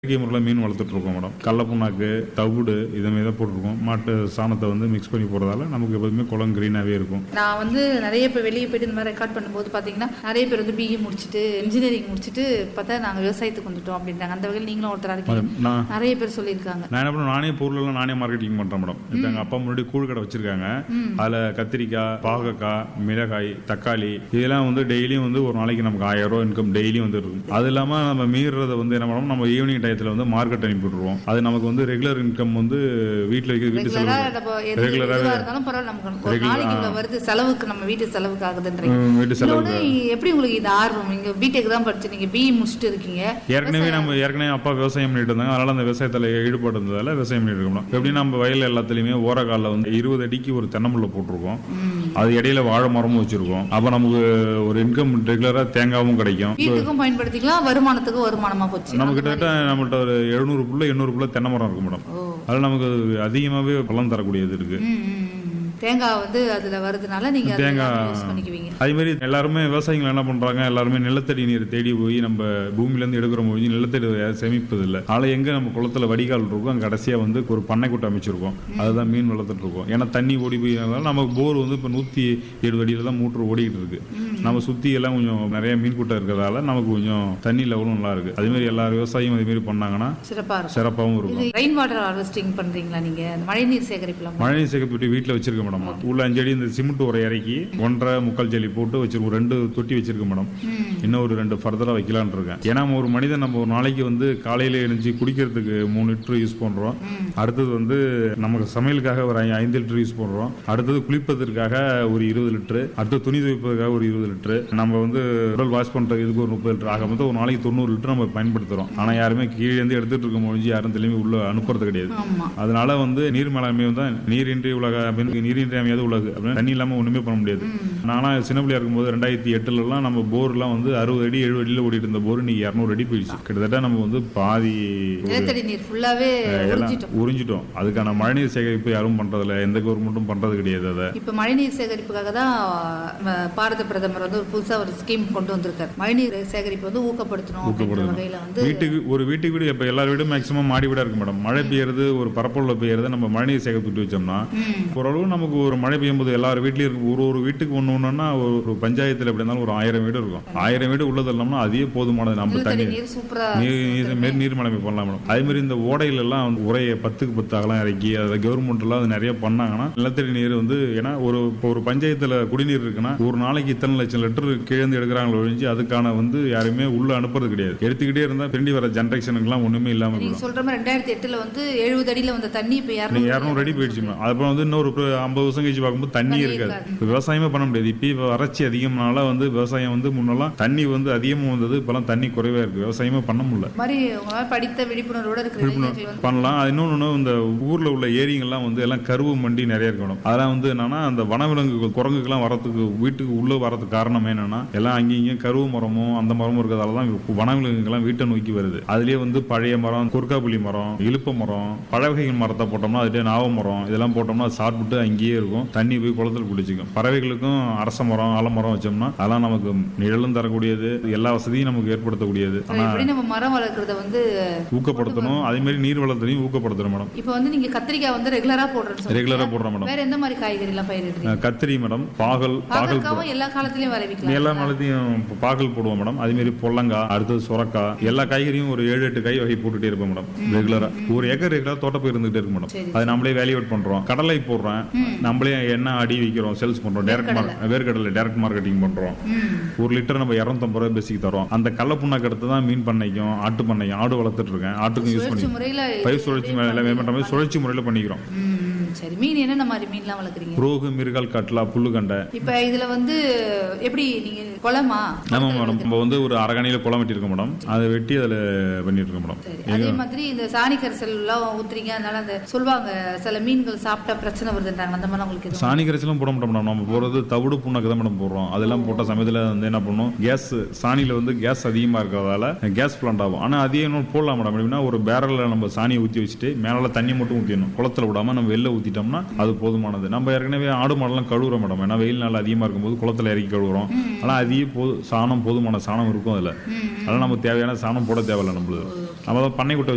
இயற்கை முறையில் மீன் வளர்த்துட்டு இருக்கோம் மேடம் கடல புண்ணாக்கு தவிடு இதுமாரி தான் போட்டிருக்கோம் மாட்டு சாணத்தை வந்து மிக்ஸ் பண்ணி போடுறதால நமக்கு எப்போதுமே குளம் க்ரீனாகவே இருக்கும் நான் வந்து நிறைய பேர் வெளியே போயிட்டு இந்த மாதிரி ரெக்கார்ட் பண்ணும்போது பார்த்தீங்கன்னா நிறைய பேர் வந்து பிஇ முடிச்சுட்டு இன்ஜினியரிங் முடிச்சுட்டு பார்த்தா நாங்கள் விவசாயத்துக்கு வந்துட்டோம் அப்படின்றாங்க அந்த வகையில் நீங்களும் ஒருத்தராக இருக்கீங்க நான் நிறைய பேர் சொல்லியிருக்காங்க நான் என்ன பண்ணுவேன் நானே பொருளெல்லாம் நானே மார்க்கெட்டிங் பண்ணுறேன் மேடம் இப்போ எங்கள் அப்பா முன்னாடி கூழ் கடை வச்சிருக்காங்க அதில் கத்திரிக்காய் பாகக்காய் மிளகாய் தக்காளி இதெல்லாம் வந்து டெய்லியும் வந்து ஒரு நாளைக்கு நமக்கு ஆயிரம் ரூபா இன்கம் டெய்லியும் வந்து இருக்கும் அது இல்லாமல் நம்ம மீறுறதை வந்து என்ன பண்ணோம் நம்ம ஈவினிங் டயத்தில் வந்து மார்க்கெட் அனுப்பி விட்டுருவோம் அது நமக்கு வந்து ரெகுலர் இன்கம் வந்து வீட்டில் வைக்க வீட்டு ரெகுலரா செலவு நம்ம எது Regular-ஆ எதுவா இருந்தாலும் பரவாயில்ல நமக்கு ஒரு நாளைக்கு இவ்வளவு வருது செலவுக்கு நம்ம வீட்டு செலவுக்கு ஆகுதுன்றீங்க ம், வீட்டு செலவு இன்னொன்னு எப்படி உங்களுக்கு இந்த ஆர்வம் நீங்க பிடெக் தான் படிச்சு நீங்க பிஇ முடிச்சுட்டு இருக்கீங்க ஏற்கனவே நம்ம ஏற்கனவே அப்பா விவசாயம் பண்ணிட்டு இருந்தாங்க அதனால அந்த விவசாயத்தில் ஈடுபாடு இருந்ததால விவசாயம் பண்ணிட்டு இருக்கோம் எப்படி நம்ம வயல் எல்லாத்துலயுமே ஓரக்காலில் வந்து இருபது அடிக்கு ஒரு தென்னமுள்ள போட்டிருக்கோம் அது இடையில வாழை மரமும் வச்சிருக்கோம் அப்ப நமக்கு ஒரு இன்கம் ரெகுலரா தேங்காவும் கிடைக்கும் வீட்டுக்கும் பயன்படுத்திக்கலாம் வருமானத்துக்கும் வருமானமா போச்சு நம்ம கிட்டத்தட்ட நம்மள்ட்ட ஒரு எழுநூறு புள்ள எண்ணூறு புள்ள தென்னை மரம் இருக்கு மேடம் ஓ அதில் நமக்கு அதிகமாகவே பலன் தரக்கூடியது இருக்கு ம், ம், ம். தேங்காய் வந்து அதுல வருதுனால நீங்க அதை தேங்காய் யூஸ் பண்ணிக்குவீங்க அதே மாதிரி எல்லாருமே விவசாயிகள் என்ன பண்றாங்க எல்லாருமே நிலத்தடி நீர் தேடி போய் நம்ம பூமியில இருந்து எடுக்கிற மொழி நிலத்தடி நீரை சேமிப்பது இல்லை ஆனா எங்க நம்ம குளத்துல வடிகால் இருக்கும் அங்க கடைசியா வந்து ஒரு பண்ணைக்குட்டை அமைச்சிருக்கோம் அதுதான் மீன் வளர்த்துட்டு இருக்கோம் ஏன்னா தண்ணி ஓடி போய் நமக்கு போர் வந்து இப்ப நூத்தி எழுபது அடியில தான் மூட்டர் ஓடிக்கிட்டு இருக்கு நம்ம சுத்தி எல்லாம் கொஞ்சம் நிறைய மீன் கூட்டம் இருக்கிறதால நமக்கு கொஞ்சம் தண்ணி லெவலும் நல்லா இருக்கு அதே மாதிரி எல்லா விவசாயியும் அதே மாதிரி பண்ணாங்கன்னா சிறப்பா இருக்கும் சிறப்பாகவும் இருக்கும் இது ரெயின் வாட்டர் ஹார்வெஸ்டிங் பண்றீங்களா நீங்க அந்த மழைநீர் சேகரிப்புலாம் பண்றீங்களா? மழை சேகரிப்பு வீட்டில் வச்சிருக்க மேடம் உள்ள அஞ்சு அடி இந்த சிமெண்ட் உரை இறக்கி ஒன்றரை முக்கால் ஜல்லி போட்டு வச்சிருக்கோம் ரெண்டு தொட்டி வச்சிருக்க மேடம் இன்னும் ஒரு ரெண்டு ஃபர்தராக வைக்கலான்னு இருக்கேன் ஏன்னா ஒரு மனிதன் நம்ம ஒரு நாளைக்கு வந்து காலையில எழுந்துச்சு குடிக்கிறதுக்கு மூணு லிட்டர் யூஸ் பண்றோம் அடுத்தது வந்து நமக்கு சமையலுக்காக ஒரு ஐ- ஐந்து லிட்டர் யூஸ் பண்றோம் அடுத்தது குளிப்பதற்காக ஒரு இருபது லிட்டர் அடுத்து துணி துவைப்பதற்காக ஒரு இருபது லிட்டர் நம்ம வந்து உடல் வாஷ் பண்றதுக்கு இதுக்கு ஒரு முப்பது லிட்டர் ஆக மொத்தம் ஒரு நாளைக்கு தொண்ணூறு லிட்டர் நம்ம பயன்படுத்துறோம் ஆனா யாருமே கீழே இருந்து எடுத்துட்டு இருக்க முடிஞ்சு யாரும் திரும்பி உள்ள அனுப்புறது கிடையாது ஆமா அதனால வந்து நீர் மேலாண்மை தான் நீரின்றி உலக அப்படின்னு நீரின்றி அமையாத உலகு அப்படின்னு தண்ணி இல்லாம ஒண்ணுமே பண்ண முடியாது நானா சின்ன பிள்ளையா இருக்கும்போது ரெண்டாயிரத்தி எட்டுல எல்லாம் நம்ம போர்லாம் வந்து அறுபது அடி எழுபது அடியில் ஓடிட்டு இருந்த போர் இன்னைக்கு இரநூறு அடி போயிடுச்சு கிட்டத்தட்ட நம்ம வந்து பாதி ஒரு நிலத்தடி நீர் ஃபுல்லாவே எல்லாம் உறிஞ்சிட்டோம் உறிஞ்சிட்டோம் அதுக்கான மழைநீர் சேகரிப்பு யாரும் பண்றதில்ல எந்த கவர்மெண்ட்டும் பண்றது கிடையாது அதை இப்ப மழைநீர் சேகரிப்புக்காக தான் நம்ம பாரத பிரதமர் வந்து ஒரு புதுசா ஒரு ஸ்கீம் கொண்டு வந்திருக்காரு மழைநீர் சேகரிப்பு வந்து ஊக்கப்படுத்தணும் அப்படின்ற ஊக்கப்படுத்தணும். வகையில வந்து வீட்டுக்கு ஒரு வீட்டுக்கு வீடு இப்ப எல்லார் வீடும் மேக்ஸிமம் மாடி வீடா இருக்கு மேடம் மழை பெய்யறது ஒரு பரப்பளவுல பெய்யறது நம்ம மழைநீர் சேகரித்து வச்சோம்னா ம், ஓரளவு நமக்கு ஒரு மழை பெய்யும் போது எல்லார் வீட்லயும் இருக்கு ஒரு ஒரு வீட்டுக்கு ஒண்ணு ஒண்ணுன்னா ஒரு ஒரு பஞ்சாயத்துல எப்படி இருந்தாலும் ஒரு ஆயிரம் வீடு இருக்கும் ஆயிரம் வீடு உள்ளது இல்லாம அதே போதுமானது நம்ம நிலத்தடி தண்ணி நீர் சூப்பரா நீர் நீர் மேல் நீர் மேலாண்மை பண்ணலாம் மேடம் அதே மாதிரி இந்த ஓடையில எல்லாம் வந்து உரையை பத்துக்கு பத்து அகலம் இறக்கி அதை கவர்மெண்ட் எல்லாம் அது நிறைய பண்ணாங்கன்னா நிலத்தடி நீர் வந்து ஏன்னா ஒரு இப்போ ஒரு பஞ்சாயத்துல குடிநீர் இருக்குன்னா ஒரு நாளைக்கு இத்தனை லட்சம் லிட்டர் கிழந்து எடுக்கிறாங்களோ ஒழிஞ்சு அதுக்கான வந்து யாருமே உள்ள அனுப்புறது கிடையாது எடுத்துக்கிட்டே இருந்தா திரும்பி வர ஜென்ரேஷனுக்குலாம் ஒண்ணுமே இல்லாம நீங்க போயிடும் சொல்ற மாதிரி ரெண்டாயிரத்தி எட்டுல வந்து எழுபது அடியில வந்த தண்ணி இப்ப நீங்க இரநூறு இரநூறு அடி போயிடுச்சு மேம் அப்புறம் வந்து இன்னொரு ஒரு ஐம்பது வருஷம் கழிச்சு பார்க்கும்போது தண்ணி தண்ணி இருக்காது இருக்காது. இப்ப விவசாயமே பண்ண முடியாது இப்போ இப்ப வறட்சி அதிகம்னால வந்து விவசாயம் வந்து முன்னெல்லாம் தண்ணி வந்து அதிகமாக வந்தது இப்பெல்லாம் தண்ணி குறைவா இருக்கு விவசாயமே பண்ண முடியல மாதிரி உங்களால படித்த விழிப்புணர்வோட இருக்கிற இளைஞர்கள் வந்து பண்ணலாம் அது இன்னொன்று இந்த ஊர்ல உள்ள ஏரிங்கெல்லாம் வந்து எல்லாம் கருவு மண்டி நிறைய இருக்கணும் அதெல்லாம் வந்து என்னன்னா அந்த வனவிலங்குகள் குரங்குக்கெல்லாம் வரதுக்கு வீட்டுக்கு உள்ள வரதுக்கு காரணம் என்னன்னா எல்லாம் அங்கேயும் இங்கேயும் கருவு மரமும் அந்த மரமும் இருக்கிறதால தான் வனவிலங்குகள்லாம் வீட்டை நோக்கி வருது அதுலயே வந்து பழைய மரம் குறுக்காப்புளி மரம் இலுப்ப மரம் பழவகைகள் மரத்தை போட்டோம்னா அதுலேயே நாவ மரம் இதெல்லாம் போட்டோம்னா அது சாப்பிட்டு அங்கேயே இருக்கும் தண்ணி போய் குளத்துல குடிச்சிக்கும் பறவைகளுக்கும் அரச மரம் ஆலமரம் வச்சோம்னா அதெல்லாம் நமக்கு நிழலும் தரக்கூடியது எல்லா வசதியும் நமக்கு ஏற்படுத்தக்கூடியது ஆனா எப்படி நம்ம மரம் வளர்க்கறத வந்து ஊக்கப்படுத்தணும் அதே மாதிரி நீர் வளத்தையும் ஊக்கப்படுத்தணும் மேடம் இப்ப வந்து நீங்க கத்திரிக்காய் வந்து ரெகுலரா போடுறேன்னு ரெகுலரா போடுறோம் மேடம் வேற எந்த மாதிரி காய்கறி எல்லாம் பயிரிடுறீங்க அஹ் கத்திரி மேடம் பாகல் பாகல் பாகற்காவும் எல்லா காலத்திலயும் விளைவிக்கலாம் எல்லா மலத்தையும் பாகல் போடுவோம் மேடம் அதே மாதிரி பொல்லங்காய் அடுத்தது சுரக்காய் எல்லா காய்கறியும் ஒரு ஏழு எட்டு காய் வகை போட்டுட்டே இருப்போம் மேடம் ரெகுலரா ஒரு ஏக்கர் ரெகுலரா தோட்டப்பயிர் இருந்துகிட்டே இருக்கு மேடம் சரி. அது நம்மளே வேல்யூவேட் பண்றோம் கடலை போடுறேன் நம்மளே எண்ணெய் அடி வைக்கிறோம் சேல்ஸ் பண்றோம் டேரக்ட் மார்க்கெட் வேர்க்கடலை டேரக்ட் மார்க்கெட்டிங் பண்றோம் ம் ஒரு லிட்டர் நம்ம இரநூத்தம்பது ரூபாய் பேசிக்கு தரோம் அந்த கடல புண்ணாக்கு எடுத்து தான் மீன் பண்ணைக்கும் ஆட்டு பண்ணைக்கும் ஆடு வளர்த்துட்டு இருக்கேன் ஆட்டுக்கும் யூஸ் பண்ணி சுழற்சி முறையில பயிர் சுழற்சி மேல பண்ற மாதிரி சுழற்சி முறையில பண்ணிக்கிறோம் ம், ம், சரி மீன் என்னென்ன மாதிரி மீன்லாம் வளர்க்குறீங்க ரோகு மிருகால் கட்லா புல்லுகண்டை இப்ப இதுல வந்து எப்படி நீங்க குளமா ஆமா மேடம் நம்ம வந்து ஒரு அரகணையில குளம் வெட்டியிருக்கோம் மேடம் அதை வெட்டி அதுல பண்ணிட்டு இருக்கோம் மேடம் சரி அதே மாதிரி இந்த சாணி கரைசல் எல்லாம் ஊத்துறீங்க அதனால அந்த சொல்லுவாங்க சில மீன்கள் சாப்பிட்டா பிரச்சனை வருதுன்றாங்க அந்த மாதிரி உங்களுக்கு எதுவும் சாணி கரைச்சலும் போட மாட்டோம் மேடம் நம்ம போறது தவிடு புண்ணாக்கு தான் மேடம் போடுறோம் அதெல்லாம் போட்ட சமயத்துல வந்து என்ன பண்ணும் கேஸ் சாணியில வந்து கேஸ் அதிகமா இருக்கிறதால கேஸ் பிளான்ட் ஆகும் ஆனா அதே இன்னும் போடலாம் மேடம் எப்படின்னா ஒரு பேரல்ல நம்ம சாணியை ஊத்தி வச்சுட்டு மேலால தண்ணி மட்டும் ஊத்திடணும் குளத்துல விடாம நம்ம வெளில ஊத்திட்டோம்னா அது போதுமானது நம்ம ஏற்கனவே ஆடு மாடெல்லாம் கழுவுறோம் மேடம் ஏன்னா வெயில் நாள் அதிகமா இருக்கும்போது குளத்துல இறக்கி கழுவுறோம் ஆனா அதிக போது சாணம் போதுமான சாணம் இருக்கும் அதுல அதெல்லாம் நமக்கு தேவையான சாணம் போட தேவையில்ல நம்மளுக்கு நம்ம தான் பண்ணை குட்டை